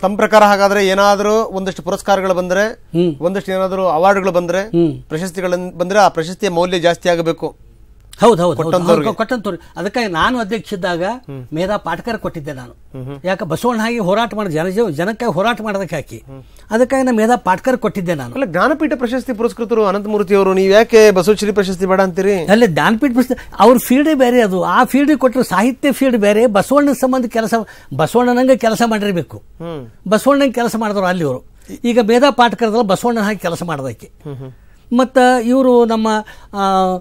ತಮ್ಮ ಪ್ರಕಾರ ಹಾಗಾದ್ರೆ ಏನಾದರೂ ಒಂದಷ್ಟು ಪುರಸ್ಕಾರಗಳು ಬಂದ್ರೆ ಒಂದಷ್ಟು ಏನಾದರೂ ಅವಾರ್ಡ್ಗಳು ಬಂದ್ರೆ ಪ್ರಶಸ್ತಿಗಳ ಬಂದ್ರೆ ಆ ಪ್ರಶಸ್ತಿಯ ಮೌಲ್ಯ ಜಾಸ್ತಿ ಆಗಬೇಕು ಹೌದು ಹೌದು ಹೌದು ಕೊಟ್ಟಂತವ್ರಿಗೆ. ಹೌದು, ಕೊಟ್ಟಂತವ್ರಿಗೆ ಅದಕ್ಕಾಗಿ ನಾನು ಅಧ್ಯಕ್ಷ ಇದ್ದಾಗ ಮೇಧಾ ಪಾಟ್ಕರ್ ಕೊಟ್ಟಿದ್ದೆ ನಾನು ಯಾಕೆ ಬಸವಣ್ಣ ಹಾಗೆ ಹೋರಾಟ ಮಾಡಿ ಜನ ಜನಕ್ಕಾಗಿ ಹೋರಾಟ ಮಾಡೋದಕ್ಕೆ ಹಾಕಿ ಅದಕ್ಕಾಗಿ ನಾನು ಮೇಧಾ ಪಾಟ್ಕರ್ ಕೊಟ್ಟಿದ್ದೆ ನಾನು ಅಲ್ಲ ಜ್ಞಾನಪೀಠ ಪ್ರಶಸ್ತಿ ಪುರಸ್ಕೃತರು ಅನಂತಮೂರ್ತಿ ಅವರು ನೀವು ಯಾಕೆ ಬಸವಶ್ರೀ ಪ್ರಶಸ್ತಿ ಬೇಡ ಅಂತೀರಿ ಅಲ್ಲಿ ಜ್ಞಾನಪೀಠ ಪ್ರಶಸ್ತಿ ಅವ್ರ ಫೀಲ್ಡೇ ಬೇರೆ ಅದು ಆ ಫೀಲ್ಡಿಗೆ ಕೊಟ್ಟರೆ ಸಾಹಿತ್ಯ ಫೀಲ್ಡ್ ಬೇರೆ ಬಸವಣ್ಣ ಸಂಬಂಧ ಕೆಲಸ ಬಸವಣ್ಣನಂಗೆ ಕೆಲಸ ಮಾಡಿರಬೇಕು ಬಸವಣ್ಣಂಗೆ ಕೆಲಸ ಮಾಡಿದವರು ಅಲ್ಲಿ ಅವರು ಈಗ ಮೇಧಾ ಪಾಟ್ಕರ್ದಲ್ಲ ಬಸವಣ್ಣ ಹಾಕಿ ಕೆಲಸ ಮಾಡೋದಕ್ಕೆ ಮತ್ತು ಇವರು ನಮ್ಮ ಆ,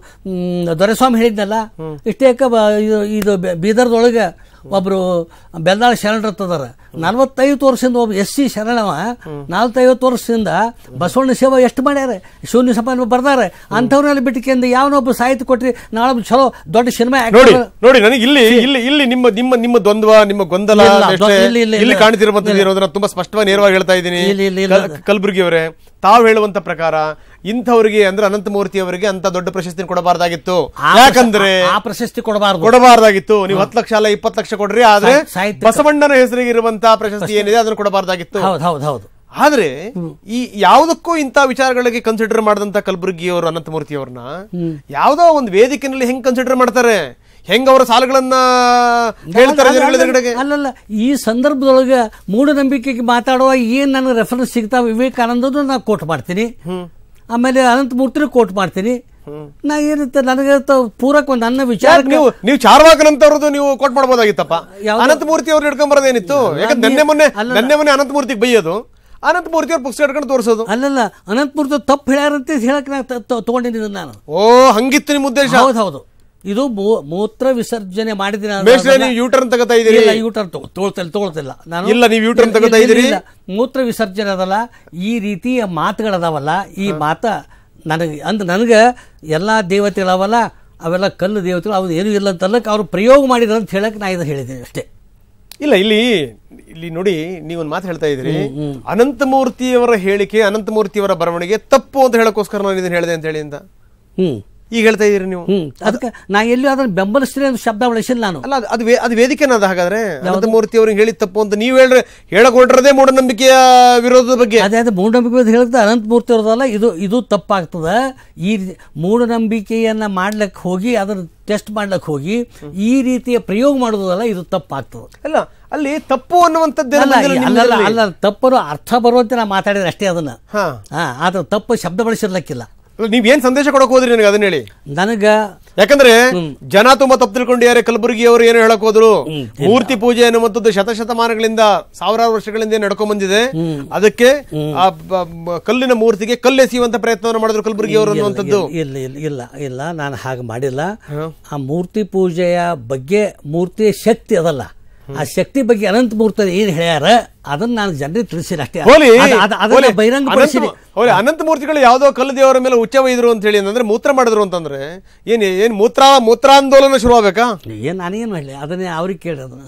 ಮ್, ದೊರೆಸ್ವಾಮಿ ಹೇಳಿದ್ನಲ್ಲ ಇಷ್ಟೇ ಯಾಕೆ ಬ- ಇದು ಇದು ಬೆ- ಬೀದರ್ದೊಳಗೆ ಒಬ್ರು ಬೆಲ್ದಾಳ ಶರಣರತ್ತದಾರ ನಲವತ್ತೈವತ್ತು ವರ್ಷದಿಂದ ಒಬ್ಬ ಎಸ್ ಸಿ ಶರಣವ ನಲವತ್ತೈವತ್ತು ವರ್ಷದಿಂದ ಬಸವಣ್ಣ ಸೇವೆ ಎಷ್ಟು ಮಾಡ್ಯಾರ ಶೂನ್ಯ ಸಮಾನ ಬರ್ದಾರೆ ಅಂಥವ್ರಲ್ಲಿ ಬಿಟ್ಟಕ್ಕಿಂದ ಯಾವನೊಬ್ಬ ಸಾಹಿತ್ಯ ಕೊಟ್ರಿ ನಾಳೆ ಚಲೋ ದೊಡ್ಡ ಸಿನಿಮಾ ನೋಡಿ ನೋಡಿ ನನಗೆ ಇಲ್ಲಿ ಇಲ್ಲಿ ಇಲ್ಲಿ ನಿಮ್ಮ ನಿಮ್ಮ ನಿಮ್ಮ ದ್ವಂದ್ವ ನಿಮ್ಮ ಗೊಂದಲ ಇಲ್ಲ, ನೆಕ್ಸ್ಟ್ ದ್ವಂದ್ವ ಇಲ್ಲ, ಇಲ್ಲ, ಇಲ್ಲಿ ಇಲ್ಲ. ಕಾಣ್ತಿರುವಂತದ್ದು ಇರೋದನ್ನ ತುಂಬಾ ಸ್ಪಷ್ಟವಾಗಿ ನೇರವಾಗಿ ಹೇಳ್ತಾ ಇದ್ದೀನಿ ಇಲ್ಲ, ಇಲ್ಲ, ಇಲ್ಲ. ಕಲ್- ಕಲಬುರ್ಗಿ ಅವರೇ ತಾವು ಹೇಳುವಂತ ಪ್ರಕಾರ ಇಂಥವರಿಗೆ ಅಂದ್ರೆ ಅನಂತಮೂರ್ತಿ ಅವರಿಗೆ ಅಂತ ದೊಡ್ಡ ಪ್ರಶಸ್ತಿ ಕೊಡಬಾರ್ದಾಗಿತ್ತು ಯಾಕಂದ್ರೆ ಆ ಪ್ರಶಸ್ತಿ ಕೊಡಬಾರ್ದು ಕೊಡಬಾರ್ದಾಗಿತ್ತು ನೀವು ಹತ್ತು ಲಕ್ಷ ಅಲ್ಲ ಇಪ್ಪತ್ತು ಲಕ್ಷ ಕೊಡ್ರಿ ಆದ್ರೆ ಸಾಹಿತ್ಯ- ಸಾಹಿತ್ಯ- ಬಸವಣ್ಣನ ಹೆಸರಿಗೆ ಇರುವಂತಹ ಪ್ರಶಸ್ತಿ ಏನಿದೆ ಅದನ್ನು ಕೊಡಬಾರ್ದಾಗಿತ್ತು ಹೌದು ಹೌದು ಹೌದು ಆದ್ರೆ ಈ ಯಾವುದಕ್ಕೂ ಇಂಥ ವಿಚಾರಗಳಿಗೆ ಕನ್ಸಿಡರ್ ಮಾಡಿದಂತ ಕಲಬುರ್ಗಿ ಅವರು ಅನಂತಮೂರ್ತಿ ಅವ್ರನ್ನ ಯಾವ್ದೋ ಒಂದು ವೇದಿಕೆನಲ್ಲಿ ಹೆಂಗ್ ಕನ್ಸಿಡರ್ ಮಾಡ್ತಾರೆ ಹೆಂಗ್ ಅವರ ಸಾಲುಗಳನ್ನ ಹೇಳ್ತಾರೆ ಅಲ್ಲ, ಜನಗಳ ಅಲ್ಲ, ಎದುರುಗಡೆಗೆ? ಅಲ್ಲಲ್ಲ ಈ ಸಂದರ್ಭದೊಳಗೆ ಮೂಢನಂಬಿಕೆಗೆ ಮಾತಾಡುವ ಏನ್ ನನಗೆ ರೆಫರೆನ್ಸ್ ಸಿಗ್ತಾವ ವಿವೇಕಾನಂದನು ನಾ ಕೋಟ್ ಮಾಡ್ತೀನಿ ಆಮೇಲೆ ಅನಂತಮೂರ್ತಿನೂ ಕೋಟ್ ಮಾಡ್ತೀನಿ ನಾ ಏನಂತ ನನಗೆ ತ- ಪೂರಕ ಒಂದು ನನ್ನ ವಿಚಾರ ಯಾಕ್ ನೀವು ನೀವು ಚಾರ್ವಾಕನಂತವ್ರದ್ದು ನೀವು ಕೋಟ್ ಮಾಡ್ಬೋದಾಗಿತ್ತಪ್ಪ ಯಾವ್ದು? ಅನಂತಮೂರ್ತಿ ಅವ್ರು ಹಿಡ್ಕೊಂಡ್ ಬರೋದೇನಿತ್ತು ಯಾಕಂದ್ರೆ ನೆನ್ನೆ ಮೊನ್ನೆ ನೆನ್ನೆ ಮೊನ್ನೆ ಅನಂತಮೂರ್ತಿಗೆ ಬೈಯೋದು ಅನಂತಮೂರ್ತಿ ಅವ್ರ ಪುಸ್ತಕ ಹಿಡ್ಕೊಂಡು ತೋರಿಸೋದು ಅಲ್ಲಲ್ಲ ಅನಂತಮೂರ್ತಿ ತಪ್ಪು ಹೇಳ್ಯಾರಂತ ಹೇಳಕ್ ನಾ ತ- ತ- ತಗೊಂಡಿದ್ದೀನಿ ನಾನು ಓ ಹಂಗಿತ್ತು ನಿಮ್ಮ ಉದ್ದೇಶ ಹೌದು ಹೌದು ಇದು ಮೂ- ಮೂತ್ರ ವಿಸರ್ಜನೆ ಮಾಡಿದ್ದೀನಿ ನಾನು ಮೇಷ್ಟ್ರೆ, ಅದನ್ನ- ನೀವು ಯೂಟರ್ನ್ ತಗೋತಾ ಇದ್ದೀರಿ ಇಲ್ಲ ಯೂಟರ್ನ್ ತಗೊಳ್ತಿಲ್ಲ ತಗೊಳ್ತಿಲ್ಲ ನಾನು ಇಲ್ಲ, ನೀವು U-turn ಇಲ್ಲ, ತಗೋತಾ ಇಲ್ಲ, ಇದ್ದೀರಿ? ಇಲ್ಲ. ಮೂತ್ರ ವಿಸರ್ಜನೆ ಅದಲ್ಲ ಈ ರೀತಿಯ ಮಾತುಗಳದಾವಲ್ಲ ಈ ಮಾತ ನನಗೆ ಅಂದ್ರೆ ನನಗೆ ಎಲ್ಲಾ ದೇವತೆಗಳವಲ್ಲ ಅವೆಲ್ಲ ಕಲ್ಲು ದೇವತೆಗಳು ಅವು ಏನು ಇಲ್ಲ ಅಂತಲ್ಲಕ್ಕೆ ಅವ್ರು ಪ್ರಯೋಗ ಮಾಡಿದ್ರು ಅಂತ ಹೇಳಕ್ ನಾ ಇದು ಹೇಳಿದ್ದೀನಿ ಅಷ್ಟೇ ಇಲ್ಲ ಇಲ್ಲಿ ಇಲ್ಲಿ ನೋಡಿ ನೀವು ಒಂದು ಮಾತು ಹೇಳ್ತಾ ಇದ್ರಿ ಅನಂತಮೂರ್ತಿಯವರ ಹೇಳಿಕೆ ಅನಂತಮೂರ್ತಿಯವರ ಬರವಣಿಗೆ ತಪ್ಪು ಅಂತ ಹೇಳಕ್ಕೋಸ್ಕರ ನಾನು ಇದನ್ನ ಹೇಳಿದೆ ಅಂತ ಹೇಳಿ ಅಂತ ಹ್ಮ್ ಈಗ ಹೇಳ್ತಾ ಇದೀರಿ ನೀವು ಹ್ಮ್ ಅದಕ್ಕೆ ನಾ ಎಲ್ಲಿ ಅದನ್ನ ಬೆಂಬಲಿಸ್ತೀನಿ ಅಂತ ಶಬ್ದ ಬಳಸಿಲ್ಲ ನಾನು ಅಲ್ಲ ಅದು- ಅದು ವೇ- ಅದು ವೇದಿಕೆನದ ಹಾಗಾದ್ರೆ ಅನಂತಮೂರ್ತಿ ಅವ್ರಿಗೆ ಹೇಳಿದ ತಪ್ಪು ಅಂತ ನೀವು ಹೇಳ್ರೆ ಹೇಳಕ್ ಹೊರಟ್ರದೇ ಮೂಢನಂಬಿಕೆಯ ವಿರೋಧದ ಬಗ್ಗೆ ಅದೇ ಅದೇ ಮೂಢನಂಬಿಕೆ ಅಂತ ಹೇಳಿದ್ರೆ ಅನಂತಮೂರ್ತಿ ಅವ್ರದಲ್ಲ ಇದು ಇದು ತಪ್ಪಾಗ್ತದ ಈ ರೀತಿ ಮೂಢನಂಬಿಕೆಯನ್ನ ಮಾಡ್ಲಿಕ್ಕೆ ಹೋಗಿ ಅದನ್ನ ಟೆಸ್ಟ್ ಮಾಡ್ಲಿಕ್ಕೆ ಹೋಗಿ ಈ ರೀತಿಯ ಪ್ರಯೋಗ ಮಾಡೋದಲ್ಲ ಇದು ತಪ್ಪಾಗ್ತದೆ ಅಲ್ಲ ಅಲ್ಲಿ ತಪ್ಪು ಅನ್ನುವಂಥದ್ದು ಅಲ್ಲ ಅಲ್ಲ ಅಲ್ಲ ತಪ್ಪರು ಅರ್ಥ ಬರುವಂತೆ ನಾ ಮಾತಾಡಿದ್ರೆ ಅಷ್ಟೇ ಅದನ್ನ ಹಾ ಹಾ ಆದ್ರೆ ತಪ್ಪು ಶಬ್ದ ಬಳಸಿರ್ಲಿಕ್ಕಿಲ್ಲ ನೀವ್ ಏನ್ ಸಂದೇಶ ಕೊಡಕ್ ಹೋದ್ರಿ ನನಗೆ ಅದನ್ನ ಹೇಳಿ ನನಗ ಯಾಕಂದ್ರೆ ಜನ ತುಂಬಾ ತಪ್ಪು ತಿಳ್ಕೊಂಡಿದ್ದಾರೆ ಕಲಬುರಗಿ ಅವರು ಏನು ಹೇಳಕ್ ಹೋದ್ರು ಮೂರ್ತಿ ಪೂಜೆ ಅನ್ನುವಂಥದ್ದು ಶತಶತಮಾನಗಳಿಂದ ಸಾವಿರಾರು ವರ್ಷಗಳಿಂದ ನಡ್ಕೊಂಡ್ ಬಂದಿದೆ ಅದಕ್ಕೆ ಆ ಬ- ಬ- ಕಲ್ಲಿನ ಮೂರ್ತಿಗೆ ಕಲ್ಲೆಸೆಯುವಂತ ಪ್ರಯತ್ನವನ್ನು ಮಾಡಿದ್ರು ಕಲಬುರಗಿ ಅವರು ಅನ್ನುವಂಥದ್ದು ಇಲ್ಲ ಇಲ್ಲ ಇಲ್ಲ ಇಲ್ಲ ನಾನು ಹಾಗೆ ಮಾಡಿಲ್ಲ ಆ ಮೂರ್ತಿ ಪೂಜೆಯ ಬಗ್ಗೆ ಮೂರ್ತಿಯ ಶಕ್ತಿ ಅದಲ್ಲ ಆ ಶಕ್ತಿ ಬಗ್ಗೆ ಅನಂತ ಮೂರ್ತಿ ಏನ್ ಹೇಳ್ಯಾರ ಅದನ್ನ ನಾನು ಜನರಿಗೆ ತಿಳಿಸಿಲ್ಲ ಅಷ್ಟೇ ಹೋಲಿ ಅದ- ಅದ- ಅದನ್ನ ಹೋಲಿ, ಬಹಿರಂಗ ಅನಂತ- ಹೋಲಿ ಅನಂತ ಮೂರ್ತಿಗಳು ಯಾವ್ದೋ ಕಲ್ಲು ದೇವರ ಮೇಲೆ ಉಚ್ಚ ಒಯ್ದ್ರು ಅಂತ ಹೇಳಿ ಅಂದ್ರೆ ಮೂತ್ರ ಮಾಡಿದ್ರು ಅಂತಂದ್ರೆ ಏನ್ ಏನ್ ಮೂತ್ರ ಮೂತ್ರಾಂದೋಲನ ಶುರು ಆಗ್ಬೇಕಾ ಏನ್ ನಾನೇನು ಹೇಳಿ ಅದನ್ನೇ ಅವ್ರಿಗೆ ಕೇಳಿ ಅದನ್ನ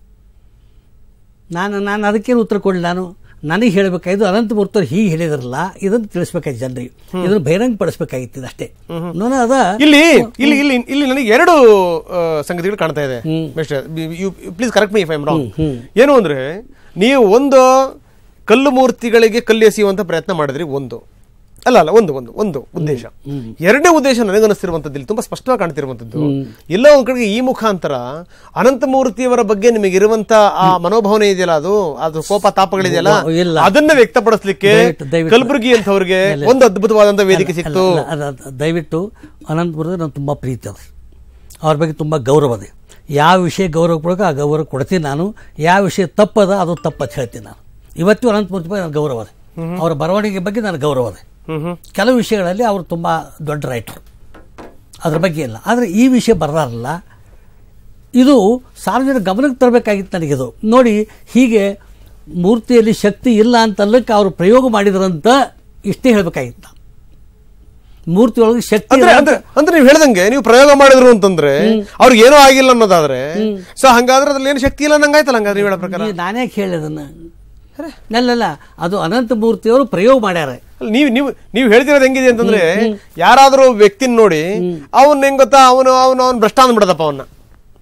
ನಾನು ನಾನು ಅದಕ್ಕೇನು ಉತ್ತರ ಕೊಡಲಿ ನಾನು ನನಗೆ ಹೇಳ್ಬೇಕಾಯ್ತು ಅನಂತ ಮೂರ್ತರು ಹೀಗೆ ಹೇಳಿದ್ರಲ್ಲ ಇದನ್ನು ತಿಳಿಸ್ಬೇಕಾಯ್ತು ಜನರಿಗೆ ಇದನ್ನು ಬಹಿರಂಗ ಪಡಿಸ್ಬೇಕಾಗಿತ್ತು ಅಷ್ಟೇ ನಾನು ಅದ ಇಲ್ಲಿ ಇಲ್ಲಿ ಇಲ್ಲಿ ಇಲ್ಲಿ ನನಗೆ ಎರಡು ಆ, ಸಂಗತಿಗಳು ಕಾಣ್ತಾ ಇದೆ please correct me if I'm wrong ಏನು ಅಂದ್ರೆ ನೀವು ಒಂದು ಕಲ್ಲು ಮೂರ್ತಿಗಳಿಗೆ ಕಲ್ಲು ಎಸೆಯುವಂತ ಪ್ರಯತ್ನ ಮಾಡಿದ್ರಿ ಒಂದು ಅಲ್ಲ ಅಲ್ಲ ಒಂದು ಒಂದು ಒಂದು ಉದ್ದೇಶ ಎರಡನೇ ಉದ್ದೇಶ ನನಗನ್ನಿಸ್ತಿರುವಂತದ್ದು ಇಲ್ಲಿ ತುಂಬಾ ಸ್ಪಷ್ಟವಾಗಿ ಕಾಣ್ತಿರುವಂತದ್ದು ಎಲ್ಲ ಒಂದ್ ಕಡೆಗೆ ಈ ಮುಖಾಂತರ ಅನಂತ ಮೂರ್ತಿಯವರ ಬಗ್ಗೆ ನಿಮಗಿರುವಂತ ಆ ಮನೋಭಾವನೆ ಇದೆಯಲ್ಲ ಅದು ಅದು ಕೋಪ ತಾಪಗಳಿದೆಯಲ್ಲ ಇಲ್ಲ. ಅದನ್ನ ವ್ಯಕ್ತಪಡಿಸ್ಲಿಕ್ಕೆ ದಯವಿಟ್ಟು- ದಯವಿಟ್ಟು- ಕಲಬುರಗಿ ಅಂತವ್ರಿಗೆ ಒಂದು ಅದ್ಭುತವಾದಂತ ವೇದಿಕೆ ಸಿಕ್ತು ಅಲ್ಲ, ಅಲ್ಲ, ಅಲ್ಲ, ದಯವಿಟ್ಟು ಅನಂತಪುರದ ನಾನು ತುಂಬ ಪ್ರೀತಿ ಅದ ಅವ್ರ ಬಗ್ಗೆ ತುಂಬ ಗೌರವ ಇದೆ ಯಾವ ವಿಷಯ ಗೌರವ ಕೊಡೋಕೆ ಆ ಗೌರವ ಕೊಡ್ತೀನಿ ನಾನು ಯಾವ ವಿಷಯ ತಪ್ಪದ ಅದು ತಪ್ಪತ್ ಹೇಳ್ತೀನಿ ನಾನು ಇವತ್ತು ಅನಂತಮೂರ್ತಿ ಬಗ್ಗೆ ನನಗೆ ಗೌರವ ಇದೆ ಅವರ ಬರವಣಿಗೆ ಬಗ್ಗೆ ನನಗೆ ಗೌರವ ಇದೆ ಹ್ಮ್ ಹ್ಮ್ ಕೆಲವು ವಿಷಯಗಳಲ್ಲಿ ಅವರು ತುಂಬ ದೊಡ್ಡ ರೈಟರ್ ಅದ್ರ ಬಗ್ಗೆ ಇಲ್ಲ ಆದರೆ ಈ ವಿಷಯ ಬರದಾರಲ್ಲ ಇದು ಸಾರ್ವಜನಿಕ ಗಮನಕ್ಕೆ ತರಬೇಕಾಗಿತ್ತು ನನಗಿದು ನೋಡಿ ಹೀಗೆ ಮೂರ್ತಿಯಲ್ಲಿ ಶಕ್ತಿ ಇಲ್ಲ ಅಂತಲ್ಲಕ್ಕೆ ಅವರು ಪ್ರಯೋಗ ಮಾಡಿದ್ರಂತ ಇಷ್ಟೇ ಹೇಳಬೇಕಾಗಿತ್ತು ಮೂರ್ತಿ ಒಳಗೆ ಶಕ್ತಿ ಅಂದ್ರೆ ಇಲ್ಲ ಅಂದ್ರೆ ಅಂದ್ರೆ ನೀವು ಹೇಳ್ದಂಗೆ ನೀವು ಪ್ರಯೋಗ ಮಾಡಿದ್ರು ಅಂತಂದ್ರೆ ಅವ್ರಿಗೆ ಏನೋ ಆಗಿಲ್ಲ ಅನ್ನೋದಾದ್ರೆ ಸೊ ಹಂಗಾದ್ರೆ ಅದ್ರಲ್ಲಿ ಏನು ಶಕ್ತಿ ಇಲ್ಲ ನಂಗಾಯ್ತಲ್ಲ ಹಂಗಾದ್ರೆ ನೀವು ಹೇಳೋ ಪ್ರಕಾರ ಈ ನಾನೇ ಕೇಳಿ ಅದನ್ನ ಅಲ್ಲಲ್ಲ ಅದು ಅನಂತ ಮೂರ್ತಿಯವರು ಪ್ರಯೋಗ ಮಾಡ್ಯಾರ ಅಲ್ಲ, ನೀವು ನೀವು ನೀವು ಹೇಳ್ತಿರೋದು ಹೆಂಗಿದೆ ಅಂತಂದ್ರೆ ಯಾರಾದ್ರೂ ವ್ಯಕ್ತಿನ ನೋಡಿ ಅವನ್ ಹೆಂಗ್ ಗೊತ್ತಾ ಅವನು ಅವನು ಅವನು ಭ್ರಷ್ಟ ಅಂದ್ಬಿಡದಪ್ಪ ಅವನ್ನ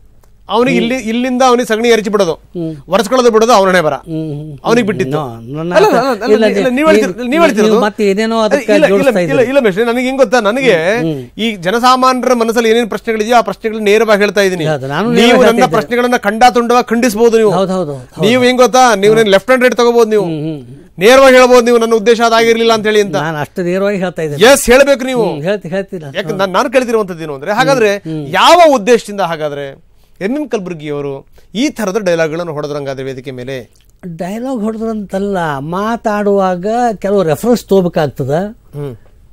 ಅವನಿಗೆ ಇಲ್ಲಿ ಇಲ್ಲಿಂದ ಅವನಿಗೆ ಸಗಣಿ ಎರಚಿ ಬಿಡೋದು ಒರೆಸ್ಕೊಳ್ಳೋದು ಬಿಡೋದು ಅವನೇ ಬರ ಅವನಿಗೆ ಬಿಟ್ಟಿತ್ತು ನೋ, ನನ್ನ- ಅಲ್ಲ, ಅಲ್ಲ, ಅಲ್ಲ, ಇಲ್ಲ, ಇಲ್ಲ, ನೀವ್ ಹೇಳ್ತಿರ್- ನೀವು- ನೀವ್ ಹೇಳ್ತಿರೋದು- ನೀವು ಮತ್ತೆ ಏನೇನೋ ಅದಕ್ಕೆ ಇಲ್ಲ, ಇಲ್ಲ, ಜೋಡಿಸ್ತಾ ಇಲ್ಲ, ಇದ್ದೀರಿ. ಇಲ್ಲ ಮೇಷ್ಟ್ರೆ, ನನಗೆ ಹೆಂಗ್ ಗೊತ್ತಾ ನನಗೆ ಈ ಜನಸಾಮಾನ್ಯರ ಮನಸ್ಸಲ್ಲಿ ಏನೇನು ಪ್ರಶ್ನೆಗಳಿದೆಯೋ ಆ ಪ್ರಶ್ನೆಗಳನ್ನ ನೇರವಾಗಿ ಹೇಳ್ತಾ ಇದ್ದೀನಿ ಹೌದು, ನಾನು ನೀವು ನೇರವಾಗಿ ನನ್ನ ಹೇಳ್ತಾ ಪ್ರಶ್ನೆಗಳನ್ನ ಖಂಡ ತುಂಡವಾಗಿ ಖಂಡಿಸಬಹುದು ನೀವು ಹೌದು ಹೌದು ಹೌದು. ನೀವು ಹೆಂಗ್ ಗೊತ್ತಾ ನೀವು ಲೆಫ್ಟ್ ಹ್ಯಾಂಡ್ ರೈಟ್ ತಗೋಬಹುದು ನೀವು ನೇರವಾಗಿ ಹೇಳ್ಬೋದು ನೀವು ನನ್ನ ಉದ್ದೇಶ ಅದಾಗಿರ್ಲಿಲ್ಲ ಅಂತ ಹೇಳಿ ಅಂತ ನಾನು ಅಷ್ಟು ನೇರವಾಗಿ ಹೇಳ್ತಾ ಇದ್ದೇನೆ ಎಸ್ ಹೇಳ್ಬೇಕು ನೀವು ಹ್ಮ್, ಹೇಳ್ತಿ ಹೇಳ್ತೀನಿ ನಾನು. ಯಾಕಂದ್ರೆ ನಾನು ನಾನು ಕೇಳ್ತಿರುವಂತದ್ದು ಏನು ಅಂದ್ರೆ ಹಾಗಾದ್ರೆ ಯಾವ ಉದ್ದೇಶದಿಂದ ಹಾಗಾದ್ರೆ ಎಂ ಎಂ ಕಲಬುರ್ಗಿ ಅವರು ಈ ತರದ ಡೈಲಾಗ್ಗಳನ್ನು ಹೊಡೆದ್ರಂಗಾದ್ರೆ ವೇದಿಕೆ ಮೇಲೆ ಡೈಲಾಗ್ ಹೊಡೆದ್ರಂತಲ್ಲ ಮಾತಾಡುವಾಗ ಕೆಲವು ರೆಫರೆನ್ಸ್ ತಗೋಬೇಕಾಗ್ತದ ಹ್ಮ್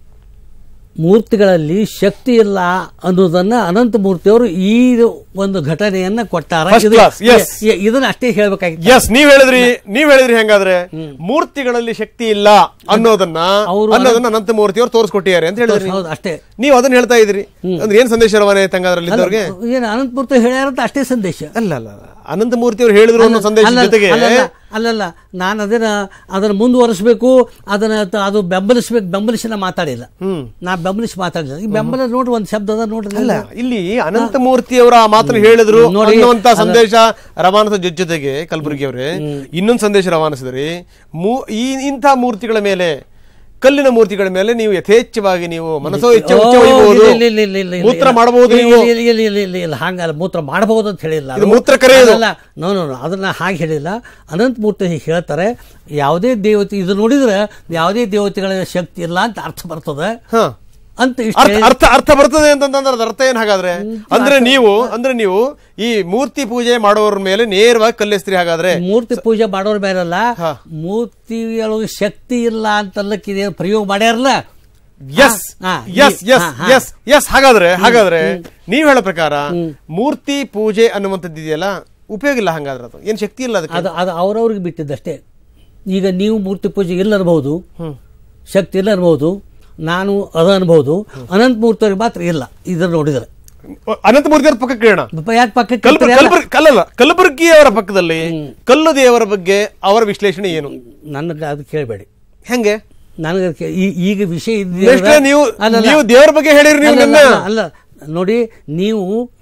ಮೂರ್ತಿಗಳಲ್ಲಿ ಶಕ್ತಿ ಇಲ್ಲ ಅನ್ನೋದನ್ನ ಅನಂತ ಮೂರ್ತಿಯವರು ಈ ಒಂದು ಘಟನೆಯನ್ನ ಕೊಟ್ಟಾರ First ಇದು- class, yes. ಇ- ಇದನ್ನ ಅಷ್ಟೇ ಹೇಳ್ಬೇಕಾಗಿತ್ತು ಎಸ್ ನೀವ್ ಹೇಳಿದ್ರಿ ನೀವ್ ಹೇಳಿದ್ರಿ ಹೆಂಗಾದ್ರೆ ಮೂರ್ತಿಗಳಲ್ಲಿ ಶಕ್ತಿ ಇಲ್ಲ ಅನ್ನೋದನ್ನ ಅವ್ರು ಅನ್ನೋದನ್ನ ಅನಂತ ಮೂರ್ತಿ ಅವರು ತೋರಿಸ್ಕೊಟ್ಟಿದ್ದಾರೆ ಅಂತ ಹೇಳಿದ್ರಿ ಹೌದು ಅಷ್ಟೇ ನೀವು ಅದನ್ನ ಹೇಳ್ತಾ ಇದ್ರಿ ಅಂದ್ರೆ ಏನ್ ಸಂದೇಶ ರವಾನೆ ತಂಗಾದ್ರಲ್ಲಿ ಇದ್ದವ್ರಿಗೆ ಏನು ಅನಂತ ಮೂರ್ತಿ ಹೇಳ್ಯಾರಂತ ಅಷ್ಟೇ ಸಂದೇಶ ಅಲ್ಲ ಅಲ್ಲ ಅಲ್ಲ. ಅನಂತ ಮೂರ್ತಿ ಅವರು ಹೇಳಿದ್ರು ಅನ್ನೋ ಸಂದೇಶ ಅಲ್ಲಲ್ಲ, ಜೊತೆಗೆ ಅಲ್ಲಲ್ಲ, ಅಲ್ಲಲ್ಲ ನಾನು ಅದನ್ನ ಅದನ್ನ ಮುಂದುವರಿಸಬೇಕು ಅದನ್ನ ತ- ಅದು ಬೆಂಬಲಿಸ್ಬೇಕು ಬೆಂಬಲಿಸಿ ನಾ ಮಾತಾಡಿಲ್ಲ ಹ್ಮ್ ನಾ ಬೆಂಬಲಿಸಿ ಮಾತಾಡಿಲ್ಲ ಈ ಬೆಂಬಲ ನೋಡ್ರಿ ಒಂದು ಶಬ್ದ ಅದ ನೋಡ್ರಿ ಅಲ್ಲ ಇಲ್ಲಿ ಅನಂತ ಮೂರ್ತಿ ಅವರ ಆ ಮಾತನ್ನು ಹೇಳಿದ್ರು ನೋಡಿ, ಅನ್ನುವಂತ ಸಂದೇಶ ರವಾನಿಸೋ ಜೊತೆ ಜೊತೆಗೆ ಕಲಬುರಗಿ ಅವರೇ ಇನ್ನೊಂದು ಸಂದೇಶ ರವಾನಿಸಿದ್ರಿ ಮೂ- ಈ ಇಂಥ ಮೂರ್ತಿಗಳ ಮೇಲೆ ಕಲ್ಲಿನ ಮೂರ್ತಿಗಳ ಮೇಲೆ ನೀವು ಯಥೇಚ್ಛವಾಗಿ ನೀವು ಮನಸ್ಸೋ ಇಚ್ಛೆ ಓ, ಉಚ್ಚೆ ಒಯ್ಯಬಹುದು. ಇಲ್ಲ, ಇಲ್ಲ, ಇಲ್ಲ, ಇಲ್ಲ, ಇಲ್ಲ, ಮೂತ್ರ ಇಲ್ಲ. ಮಾಡಬಹುದು ಇಲ್ಲ, ನೀವು ಇಲ್ಲ, ಇಲ್ಲ, ಇಲ್ಲ, ಇಲ್ಲ, ಇಲ್ಲ, ಹಂಗಲ್ಲ ಮೂತ್ರ ಮಾಡಬಹುದು ಅಂತ ಹೇಳಿಲ್ಲ ಇದು ಮೂತ್ರಕರೆ ಇದು. ಅಲ್ಲ ನೋ ನೋ ನೋ, ಅದನ್ನ ಹಾಗೆ ಹೇಳಿಲ್ಲ ಅನಂತ ಮೂರ್ತಿ ಹೀಗೆ ಹೇಳ್ತಾರೆ ಯಾವುದೇ ದೇವತೆ ಇದು ನೋಡಿದ್ರೆ ಯಾವುದೇ ದೇವತೆಗಳ ಶಕ್ತಿ ಇಲ್ಲ ಅಂತ ಅರ್ಥ ಬರ್ತದೆ ಹ ಅಂತ ಇಷ್ಟ ಅರ್ಥ ಅರ್ಥ ಅರ್ಥ ಬರ್ತದೆ ಅಂತಂದ್ರೆ ಅದ್ರ ಅರ್ಥ ಏನ್ ಹಾಗಾದ್ರೆ ಅಂದ್ರೆ ನೀವು ಅಂದ್ರೆ ನೀವು ಈ ಮೂರ್ತಿ ಪೂಜೆ ಮಾಡೋರ ಮೇಲೆ ನೇರವಾಗಿ ಕಲ್ಲೆಸ್ತ್ರಿ ಹಾಗಾದ್ರೆ ಮೂರ್ತಿ ಪೂಜೆ ಮಾಡೋರ್ ಬೇರಲ್ಲ ಹಾ. ಮೂರ್ತಿಯೊಳಗೆ ಶಕ್ತಿ ಇಲ್ಲ ಅಂತಲ್ಲಕ್ಕೆ ಇದೇನು ಪ್ರಯೋಗ ಮಾಡ್ಯಾರಲ್ಲ ಎಸ್ ಹಾ, ಎಸ್ ಈ- ಎಸ್ ಹಾ, ಹಾ. ಎಸ್ ಎಸ್ ಹಾಗಾದ್ರೆ ಹಾಗಾದ್ರೆ ನೀವ್ ಹೇಳೋ ಪ್ರಕಾರ ಮೂರ್ತಿ ಪೂಜೆ ಅನ್ನುವಂಥದ್ದು ಇದೆಯಲ್ಲ ಉಪಯೋಗ ಇಲ್ಲ ಹಂಗಾದ್ರೆ ಅದು ಏನ್ ಶಕ್ತಿ ಇಲ್ಲ ಅದಕ್ಕೆ ಅದು ಅದು ಅವ್ರವ್ರಿಗೆ ಬಿಟ್ಟಿದ್ದಷ್ಟೇ ಈಗ ನೀವು ಮೂರ್ತಿ ಪೂಜೆ ಇಲ್ಲ ಅನ್ಬಹುದು ಶಕ್ತಿ ಇಲ್ಲ ಅನ್ಬಹುದು ನಾನು ಅದ ಅನ್ಬಹುದು ಅನಂತ ಮೂರ್ತಿಯವ್ರಿಗೆ ಮಾತ್ರ ಇಲ್ಲ ಇದನ್ನ ನೋಡಿದ್ರೆ ಅನಂತ ಮೂರ್ತಿ ಅವ್ರ ಪಕ್ಕಕ್ಕೆ ಕೇಳೋಣ ಯಾಕೆ ಪಕ್ಕಕ್ಕೆ ಕಲ್ಬುರ್ ಇರ್ತಾರೆ? ಕಲ್ಬುರ್ಗಿ ಕಲ್ಲಲ್ಲ ಕಲಬುರ್ಗಿ ಅವರ ಪಕ್ಕದಲ್ಲಿ ಕಲ್ಲು ದೇವರ ಬಗ್ಗೆ ಅವರ ವಿಶ್ಲೇಷಣೆ ಏನು ನನಗೆ ಅದು ಕೇಳಬೇಡಿ ಹೆಂಗೆ ನನಗೆ ಅದಕ್ಕೆ ಈ- ಈಗ ವಿಷಯ ಇದೆ ನೆಕ್ಸ್ಟ್ ನೀವು ಅಲ್ಲಲ್ಲ. ನೀವು ದೇವರ ಬಗ್ಗೆ ಹೇಳಿರಿ ನೀವು ಅಲ್ಲ, ನಿನ್ನೆ ಅಲ್ಲ, ಅಲ್ಲ ನೋಡಿ ನೀವು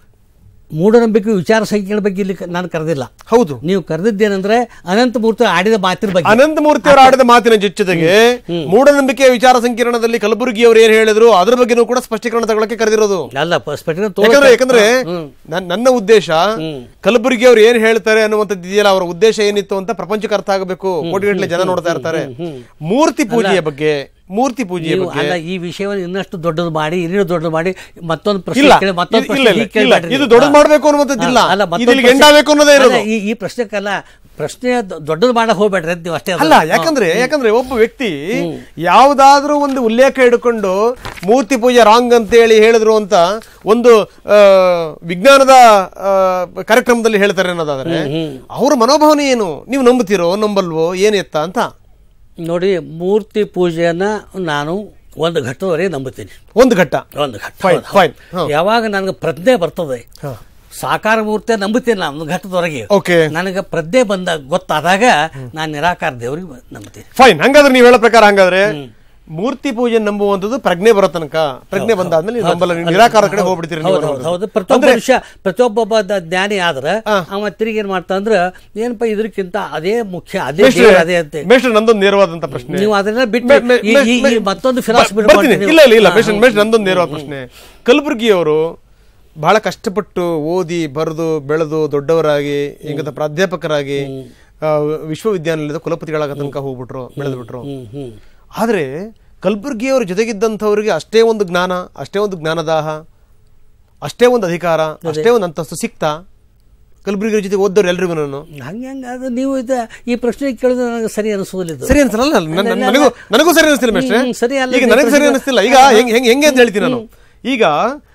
ಮೂಢನಂಬಿಕೆ ವಿಚಾರ ಸಂಖ್ಯೆಗಳ ಬಗ್ಗೆ ಇಲ್ಲಿ ಕ- ನಾನು ಕರೆದಿಲ್ಲ ಹೌದು ನೀವು ಕರೆದಿದ್ದೇನೆಂದ್ರೆ ಅನಂತ ಮೂರ್ತಿ ಆಡಿದ ಮಾತಿನ ಬಗ್ಗೆ ಅನಂತ ಮೂರ್ತಿ ಅವರು ಆಡಿದ ಮಾತಿನ ಜೊತೆಗೆ ಮೂಢನಂಬಿಕೆಯ ವಿಚಾರ ಸಂಕಿರಣದಲ್ಲಿ ಕಲಬುರಗಿ ಅವರು ಏನ್ ಹೇಳಿದ್ರು ಅದ್ರ ಬಗ್ಗೆನೂ ಕೂಡ ಸ್ಪಷ್ಟೀಕರಣ ತಗೊಳಕ್ಕೆ ಕರೆದಿರೋದು ಅಲ್ಲ ಪ- ಸ್ಫಟಿಕ ಯಾಕಂದ್ರೆ ತೋರಿಸ ಯಾಕಂದ್ರೆ ನನ್- ನನ್ನ ಉದ್ದೇಶ ಕಲಬುರಗಿ ಅವ್ರು ಏನ್ ಹೇಳ್ತಾರೆ ಅನ್ನುವಂಥದ್ದು ಇದೆಯಲ್ಲ ಅವರ ಉದ್ದೇಶ ಏನಿತ್ತು ಅಂತ ಪ್ರಪಂಚಕ್ಕೆ ಅರ್ಥ ಆಗಬೇಕು ಕೋಟಿಗಟ್ಟಲೆ ಜನ ನೋಡ್ತಾ ಇರ್ತಾರೆ ಮೂರ್ತಿ ಪೂಜೆಯ ಬಗ್ಗೆ ಮೂರ್ತಿ ಪೂಜೆಯ ನೀವು ಬಗ್ಗೆ ಅಲ್ಲ ಈ ವಿಷಯವನ್ನು ಇನ್ನಷ್ಟು ದೊಡ್ಡದು ಮಾಡಿ ಇನ್ನೂ ದೊಡ್ಡದು ಮಾಡಿ ಮತ್ತೊಂದು ಪ್ರಶ್ನೆ ಇಲ್ಲ ಕೇಳಿ ಮತ್ತೊಂದು ಇಲ್ಲ, ಪ್ರಶ್ನೆ ಇಲ್ಲ, ಹೀಗೆ ಇಲ್ಲ. ಕೇಳ್ಬೇಡ್ರಿ ಇದು ನೀವು. ದೊಡ್ಡದು ಹಾ. ಮಾಡ್ಬೇಕು ಅನ್ನುವಂಥದ್ದಿಲ್ಲ ಅಲ್ಲ ಇದು ಮತ್ತೊಂದು ಇಲ್ಲಿಗೆ ಪ್ರಶ್ನೆ- ಎಂಡಾಗಬೇಕು ಅನ್ನೋದೇ ಅಲ್ಲ, ಇರೋದು ಈ ಈ ಪ್ರಶ್ನೆಕ್ಕಲ್ಲ ಪ್ರಶ್ನೆ ದೊ- ದೊಡ್ಡದು ಮಾಡಕ್ ಹೋಗ್ಬೇಡ್ರಿ ಅಂತ ನೀವು ಅಷ್ಟೇ ಅದು. ಅಲ್ಲ ಯಾಕಂದ್ರೆ ಯಾಕಂದ್ರೆ ಒಬ್ಬ ವ್ಯಕ್ತಿ ಯಾವ್ದಾದ್ರೂ ಒಂದು ಉಲ್ಲೇಖ ಹಿಡ್ಕೊಂಡು ಮೂರ್ತಿ ಪೂಜೆ ರಾಂಗ್ ಅಂತ ಹೇಳಿ ಹೇಳಿದ್ರು ಅಂತ ಒಂದು ಆ, ವಿಜ್ಞಾನದ ಆ, ಕಾರ್ಯಕ್ರಮದಲ್ಲಿ ಹೇಳ್ತಾರೆ ಅನ್ನೋದಾದ್ರೆ ಅವ್ರ ಮನೋಭಾವನೆ ಏನು ನೀವು ನಂಬುತ್ತೀರೋ ನಂಬಲ್ವೋ ಏನೆತ್ತ ಅಂತ ನೋಡಿ ಮೂರ್ತಿ ಪೂಜೆಯನ್ನ ನಾನು ಒಂದು ಘಟ್ಟದವರೆಗೆ ನಂಬುತ್ತೀನಿ ಒಂದು ಘಟ್ಟ ಒಂದು ಘಟ್ಟ Fine, ಹೌದು, fine. ಹೌದು. ಹಾ. ಯಾವಾಗ ನನಗೆ ಪ್ರಜ್ಞೆ ಬರ್ತದೆ ಸಾಕಾರ ಮೂರ್ತಿಯ ನಂಬುತ್ತೀನಿ ನಾನು ಒಂದು ಘಟ್ಟದವರೆಗೆ ಓಕೆ ನನಗೆ ಪ್ರಜ್ಞೆ ಬಂದ ಗೊತ್ತಾದಾಗ ನಾನು ನಿರಾಕಾರ ದೇವರಿಗೆ ನಂಬುತ್ತೀನಿ ಫೈನ್ ಹಂಗಾದ್ರೆ ನೀವು ಹೇಳೋ ಪ್ರಕಾರ ಹಂಗಾದ್ರೆ ಮೂರ್ತಿ ಪೂಜೆ ನಂಬುವಂಥದ್ದು ಪ್ರಜ್ಞೆ ಬರೋ ತನಕ ಪ್ರಜ್ಞೆ ಬಂದಾದ್ಮೇಲೆ ನೀವು ನಂಬಲ್ಲ ನೀವು ನಿರಾಕಾರ ಕಡೆ ಹೋಗ್ಬಿಡ್ತೀರಿ ನೀವು ಹೌದು, ಹೌದು, ಹೌದು. ಅನ್ನೋದು. ಪ್ರತಿಯೊಬ್ಬ ಮನುಷ್ಯ ಪ್ರತಿಯೊಬ್ಬ ದ- ಜ್ಞಾನಿ ಆದ್ರ ಅವ ತಿರುಗಿ ಏನ್ ಮಾಡ್ತಾ ಅಂದ್ರ ಏನಪ್ಪ ಇದಕ್ಕಿಂತ ಅದೇ ಮುಖ್ಯ ಅದೇ ಮೇಷ್ಟ್ರೆ, ದೇವ್ರು ಅದೇ ಅಂತ ಮೇಷ್ಟ್ರೆ, ನಂದೊಂದು ನೇರವಾದಂತ ಪ್ರಶ್ನೆ ನೀವು ಅದನ್ನ ಬಿಟ್ಟು ಮೇ- ಮೇ- ಈ- ಈ- ಮೇ- ಈ ಮತ್ತೊಂದು ಬ- ಫಿಲಾಸಫಿ ಬರ್ತೀನಿ. ಇಲ್ಲ ಇಲ್ಲ ಇಲ್ಲ ಮೇಷನ್ ಮೇಷನ್ ನಂದೊಂದು ನೇರವಾದ ಪ್ರಶ್ನೆ ಕಲಬುರ್ಗಿ ಅವರು ಬಹಳ ಕಷ್ಟಪಟ್ಟು ಓದಿ ಬರೆದು ಬೆಳೆದು ದೊಡ್ಡವರಾಗಿ ಇಂಗದ ಪ್ರಾಧ್ಯಾಪಕರಾಗಿ ಆ, ವಿಶ್ವವಿದ್ಯಾನಿಲಯದ ಕುಲಪತಿಗಳಾಗ ತನಕ ಹೋಗ್ಬಿಟ್ರು ಬೆಳೆದು ಬಿಟ್ರು ಆದ್ರೆ ಕಲಬುರ್ಗಿ ಅವ್ರ ಜೊತೆಗಿದ್ದಂಥವ್ರಿಗೆ ಅಷ್ಟೇ ಒಂದು ಜ್ಞಾನ ಅಷ್ಟೇ ಒಂದು ಜ್ಞಾನದಾಹ ಅಷ್ಟೇ ಒಂದು ಅಧಿಕಾರ ಅಷ್ಟೇ ಒಂದು ಅಂತಸ್ತು ಸಿಕ್ತಾ ಕಲಬುರ್ಗಿ ಜೊತೆ ಓದ್ದವ್ರು ಎಲ್ರಿಗೂ ನಾನು ಹಂಗೆ ಹಂಗ ಅದು ನೀವು ಇದು ಈ ಪ್ರಶ್ನೆ ಕೇಳಿದ್ರೆ ನನಗೆ ಸರಿ ಅನಿಸೋದಿಲ್ಲ ಇದು. ಸರಿ ಅನ್ಸಲ್ಲ ಅಲ್ಲ, ನನ್- ನನ್- ನನಗೂ ನನಗೂ ಸರಿ ಅನಿಸ್ತಿಲ್ಲ ಮೇಷ್ಟ್ರೆ ಹ್ಮ್, ಸರಿ ಅಲ್ಲ, ಈಗ ಇದು ನನಗೆ ಸರಿ ಪ್ರಶ್ನೆ- ಅನಿಸ್ತಿಲ್ಲ ಈಗ ಹೆಂಗ್ ಹೆಂಗ್ ಹೆಂಗೆ ಅಂತ ಹೇಳ್ತೀನಿ ನಾನು ಈಗ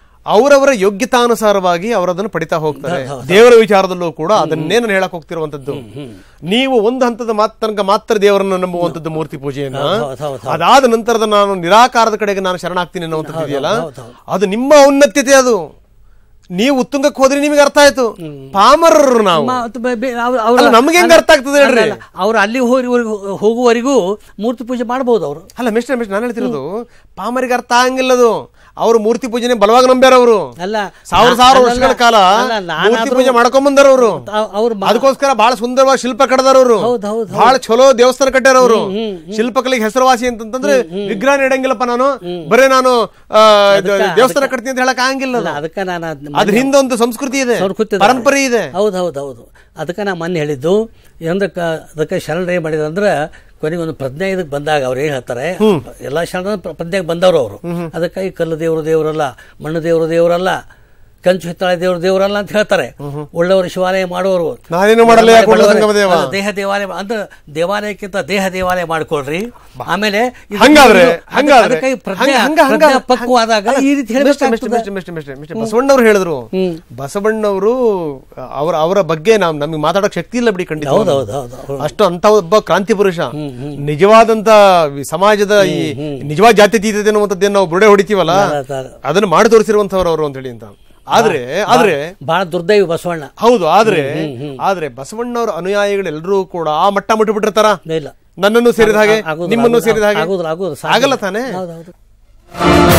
ಅವರವರ ಯೋಗ್ಯತಾನುಸಾರವಾಗಿ ಅವರದನ್ನು ಪಡಿತಾ ಹೋಗ್ತಾರೆ ದೇವರ ವಿಚಾರದಲ್ಲೂ ಕೂಡ ಅದನ್ನೇ ನಾನು ಹೇಳಕ್ ಹೋಗ್ತಿರುವಂತದ್ದು ನೀವು ಒಂದು ಹಂತದ ಮಾತ್ ತನಕ ಮಾತ್ರ ದೇವರನ್ನು ನಂಬುವಂತದ್ದು ಮೂರ್ತಿ ಪೂಜೆಯನ್ನ ಹೌದು, ಹೌದು, ಹೌದು. ಅದಾದ ನಂತರದ ನಾನು ನಿರಾಕಾರದ ಕಡೆಗೆ ನಾನು ಶರಣಾಗ್ತೀನಿ ಅನ್ನುವಂಥದ್ದು ಇದೆಯಲ್ಲ ಹೌದು, ಹೌದು. ಅದು ನಿಮ್ಮ ಔನ್ನತ್ಯತೆ ಅದು ನೀವು ಉತ್ತುಂಗಕ್ಕೆ ಹೋದ್ರೆ ನಿಮಗೆ ಅರ್ಥ ಆಯ್ತು ಪಾಮರರು ನಾವು ಮತ್ತು ಬೆ- ಬೆ- ಅವ್ರು- ಅವ್ರು- ಅಲ್ಲ, ನಮ್ಗೆ ಹೆಂಗ್ ಅರ್ಥ ಆಗ್ತದೆ ಹೇಳ್ರಿ? ಅಲ್ಲ, ಅಲ್ಲ, ಅವ್ರು ಅಲ್ಲಿ ಹೋಗಿ ಹೋಗುವವರೆಗೂ ಮೂರ್ತಿ ಪೂಜೆ ಮಾಡಬಹುದು ಅವರು ಅಲ್ಲ ಮಿಸ್ಟರ್ ಮಿಸ್ಟರ್ ನಾನು ಹೇಳ್ತಿರೋದು ಪಾಮರಿಗೆ ಅರ್ಥ ಆಗಂಗಿಲ್ಲದು ಅವರು ಮೂರ್ತಿ ಪೂಜೆನೆ ಬಲವಾಗಿ ನಂಬ್ಯಾರ ಅವರು ಅಲ್ಲ ಸಾವಿರ ನಾ- ಸಾವಿರ ಅಲ್ಲ, ವರ್ಷಗಳ ಕಾಲ ಅಲ್ಲ, ಮೂರ್ತಿ ನಾನಾದ್ರೂ- ಪೂಜೆ ಮಾಡ್ಕೊಂಡ್ ಬಂದಾರ ಅವರು ಅವ್ರು ಮಾ- ಅದಕ್ಕೋಸ್ಕರ ಬಹಳ ಸುಂದರವಾಗಿ ಶಿಲ್ಪ ಕಟ್ಟದಾರ ಅವರು ಹೌದ್, ಹೌದ್, ಬಹಳ ಚಲೋ ದೇವಸ್ಥಾನ ಕಟ್ಟಾರ ಅವರು ಶಿಲ್ಪಕಲೆಗೆ ಹೆಸರುವಾಸಿ ಅಂತಂದ್ರೆ ವಿಗ್ರಹ ಇಡಂಗಿಲ್ಲಪ್ಪ ನಾನು ಬರೇ ನಾನು ಆ, ಇದು ದೇವಸ್ಥಾನ ಕಟ್ತೀನಿ ಅಂತ ಹೇಳಕ್ ಆಗಂಗಿಲ್ಲ ಅಲ್ಲ, ಅದಕ್ಕೆ ನಾನು ಅದ್ನ ಅದ್ರ ಹಿಂದೆ ಒಂದು ಸಂಸ್ಕೃತಿ ಇದೆ ಸಂಸ್ಕೃತಿ ಪರಂಪರೆ ಇದೆ ಹೌದು ಹೌದು ಹೌದು ಅದಕ್ಕೆ ನಾ ಮೊನ್ನೆ ಹೇಳಿದ್ದು ಎಂದಕ್ಕೆ ಅದಕ್ಕೆ ಶರಣರು ಏನು ಮಾಡಿದ್ರು ಅಂದ್ರೆ ಕೊನೆಗೆ ಒಂದು ಪ್ರಜ್ಞೆ ಇದಕ್ಕೆ ಬಂದಾಗ ಅವ್ರು ಏನು ಹೇಳ್ತಾರೆ ಎಲ್ಲ ಶರಣ ಪ್ರಜ್ಞೆಗೆ ಬಂದವರು ಅವರು ಅದಕ್ಕೆ ಈ ಕಲ್ಲು ದೇವರು ದೇವರಲ್ಲ ಮಣ್ಣು ದೇವರು ದೇವರಲ್ಲ ಕಂಚು ಹಿತ್ತಾಳೆ ದೇವರು ದೇವರಲ್ಲ ಅಂತ ಹೇಳ್ತಾರೆ ಒಳ್ಳೆಯವರು ಶಿವಾಲಯ ಮಾಡುವವರು ನಾನೇನು ಮಾಡಲ್ಲ ಯಾಕೆ ಒಳ್ಳೆ ಬಡವರಿಗೆ- ಸಂಗಮ ದೇವ? ಅಲ್ಲ, ದೇಹ ದೇವಾಲಯ ಅಂದ್ರೆ ದೇವಾಲಯಕ್ಕಿಂತ ದೇಹ ದೇವಾಲಯ ಮಾಡ್ಕೊಳ್ರಿ ಆಮೇಲೆ ಇದು- ಹಂಗಾದ್ರೆ ಇದು- ಅದಕ್ಕೆ- ಹಂಗಾದ್ರೆ ಅದಕ್ಕೆ ಈ ಪ್ರಜ್ಞೆ ಹಂಗ- ಹಂಗ- ಪ್ರಜ್ಞೆ ಪಕ್ವವಾದಾಗ ಈ ರೀತಿ ಮಿಸ್ಟರ್ ಮಿಸ್ಟರ್ ಹೇಳಬೇಕಾಗ್ತದೆ ಮಿಸ್ಟರ್ ಮಿಸ್ಟರ್ ಮಿಸ್ಟರ್ ಮಿಸ್ಟರ್ ಬಸವಣ್ಣವ್ರು ಹೇಳಿದ್ರು ಬಸವಣ್ಣವರು ಅವರ ಅವರ ಬಗ್ಗೆ ನಾವ್ ನಮಗೆ ಮಾತಾಡೋಕ್ ಶಕ್ತಿ ಇಲ್ಲ ಬಿಡಿ ಖಂಡಿತ ಹೌದು ಹೌದು ಹೌದು ಹೌದು. ಅಷ್ಟು ಅಂತ ಒಬ್ಬ ಕ್ರಾಂತಿ ಪುರುಷ ನಿಜವಾದಂತ ವಿ- ಸಮಾಜದ ಈ ನಿಜವಾದ ಜಾತ್ಯತೀತತೆ ಅನ್ನುವಂಥದ್ದೇನು ನಾವು ಬುರುಡೆ ಹೊಡಿತೀವಲ್ಲ ಅದ- ಅದ- ಅದನ್ನ ಮಾಡಿ ತೋರಿಸಿರುವಂತವ್ರು ಅವರು ಅಂತ ಹೇಳಿ ಅಂತ ಆದ್ರೆ ಆದ್ರೆ ಬಹಳ ದುರ್ದೈವಿ ಬಸವಣ್ಣ ಹೌದು ಆದ್ರೆ ಆದ್ರೆ ಬಸವಣ್ಣವರ ಅನುಯಾಯಿಗಳೆಲ್ಲರೂ ಕೂಡ ಆ ಮಟ್ಟ ಮುಟ್ಟಿಬಿಟ್ಟಿರ್ತಾರ ಇಲ್ಲ ನನ್ನನ್ನು ಸೇರಿದ ಹಾಗೆ ಆಗೋದಿಲ್ಲ, ನಿಮ್ಮನ್ನು ಆಗೋದಿಲ್ಲ, ಸೇರಿದ ಹಾಗೆ ಆಗೋದಿಲ್ಲ, ಆಗೋದಿಲ್ಲ, ಸಾಧ್ಯ ಆಗಲ್ಲ ಇಲ್ಲ. ತಾನೇ ಹೌದು ಹೌದು